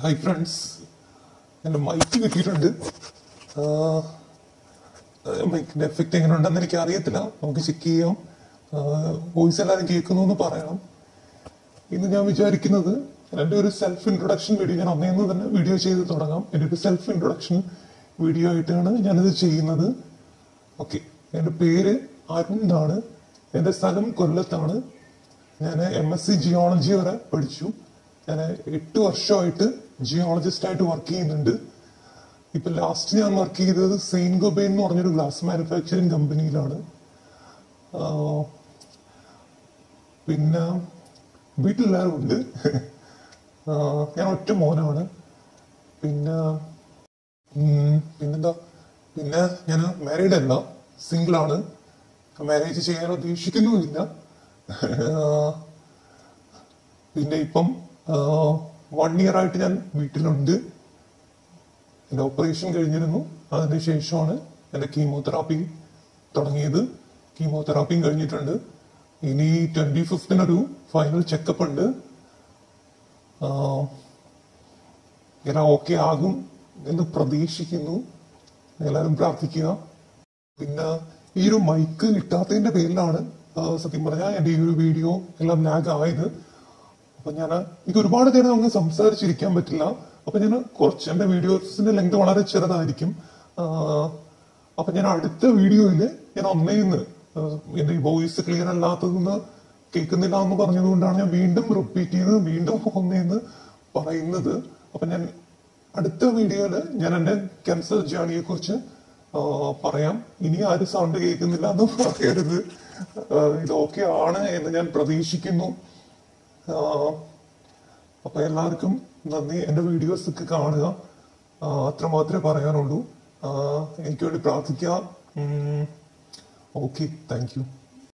hi friends എൻ്റെ mic കിട്ടിയിട്ടുണ്ട് മൈക്കിൻ്റെ effect എങ്ങനെ ഉണ്ടെന്ന് എനിക്ക് അറിയത്തില്ല നമുക്ക് ചെക്ക് ചെയ്യാം വോയിസ് എല്ലാവരും കേൾക്കുന്നു എന്ന് പറയണം ഇന്ന് ഞാൻ വിചാരിക്കുന്നത് എൻ്റെ ഒരു സെൽഫ് ഇൻട്രൊഡക്ഷൻ വീഡിയോ ഞാൻ അന്നേന്ന് തന്നെ വീഡിയോ ചെയ്ത് തുടങ്ങാം എൻ്റെ ഒരു സെൽഫ് ഇൻട്രൊഡക്ഷൻ വീഡിയോ ആയിട്ടാണ് ഞാനിത് ചെയ്യുന്നത് ഓക്കെ എൻ്റെ പേര് അരുൺ എന്നാണ് എൻ്റെ സ്ഥലം കൊല്ലത്താണ് ഞാൻ എം എസ് സി ജിയോളജി വരെ പഠിച്ചു ഞാൻ എട്ട് വർഷമായിട്ട് ജിയോളജിസ്റ്റ് ആയിട്ട് വർക്ക് ചെയ്യുന്നുണ്ട് ഇപ്പൊ ലാസ്റ്റ് ഞാൻ വർക്ക് ചെയ്തത് സെയിൻ ഗോബെയിൻ എന്ന് പറഞ്ഞൊരു ഗ്ലാസ് മാനുഫാക്ചറിങ് കമ്പനിയിലാണ് ആഹ് പിന്നെ വീട്ടിലെല്ലാവരും ഉണ്ട് ആഹ് ഞാൻ ഒറ്റ മോനാണ് പിന്നെ ഉം, പിന്നെന്താ പിന്നെ ഞാൻ മാരീഡ് അല്ല സിംഗിൾ ആണ് മാരേജ് ചെയ്യാൻ ഉദ്ദേശിക്കുന്നുമില്ല ആഹ് പിന്നെ ഇപ്പം വൺ ഇയർ ആയിട്ട് ഞാൻ വീട്ടിലുണ്ട് എൻ്റെ ഓപ്പറേഷൻ കഴിഞ്ഞിരുന്നു അതിന് ശേഷമാണ് എൻ്റെ കീമോതെറാപ്പി തുടങ്ങിയത് കീമോതെറാപ്പിയും കഴിഞ്ഞിട്ടുണ്ട് ഇനി ട്വന്റി ഫിഫ്തിനൊരു ഫൈനൽ ചെക്കപ്പ് ഉണ്ട് ആഹ് എല്ലാം ഓക്കെ ആകും എന്ന് പ്രതീക്ഷിക്കുന്നു എല്ലാവരും പ്രാർത്ഥിക്കുക പിന്നെ ഈ ഒരു മൈക്ക് കിട്ടാത്തതിന്റെ പേരിലാണ് ആ, സത്യം പറഞ്ഞാൽ എൻ്റെ ഈ ഒരു വീഡിയോ എല്ലാം ലാഗ് ആയത് അപ്പൊ ഞാൻ എനിക്ക് ഒരുപാട് നേരം അങ്ങ് സംസാരിച്ചിരിക്കാൻ പറ്റില്ല അപ്പൊ ഞാൻ കുറച്ച് എൻ്റെ വീഡിയോസിന്റെ ലെങ്ത് വളരെ ചെറുതായിരിക്കും ആ, അപ്പൊ ഞാൻ അടുത്ത വീഡിയോയില് ഞാൻ ഒന്നേന്ന് എന്റെ ഈ വോയിസ് ക്ലിയർ അല്ലാത്തതെന്ന് കേൾക്കുന്നില്ല എന്ന് പറഞ്ഞതുകൊണ്ടാണ് ഞാൻ വീണ്ടും റിപ്പീറ്റ് ചെയ്ത് വീണ്ടും ഒന്നേന്ന് പറയുന്നത് അപ്പൊ ഞാൻ അടുത്ത വീഡിയോയില് ഞാൻ എന്റെ ക്യാൻസർ ജേണിയെ കുറിച്ച് പറയാം ഇനി ആരും സൗണ്ട് കേൾക്കുന്നില്ല എന്ന് പറയരുത് ആ, ഇത് ഓക്കെ ആണ് എന്ന് ഞാൻ പ്രതീക്ഷിക്കുന്നു ആഹ് അപ്പൊ എല്ലാവർക്കും നന്ദി എന്റെ വീഡിയോസ് ഒക്കെ കാണുക ആഹ് അത്ര മാത്രമേ പറയാനുള്ളൂ ആഹ് എനിക്ക് വേണ്ടി പ്രാർത്ഥിക്കുക ഓക്കെ താങ്ക് യു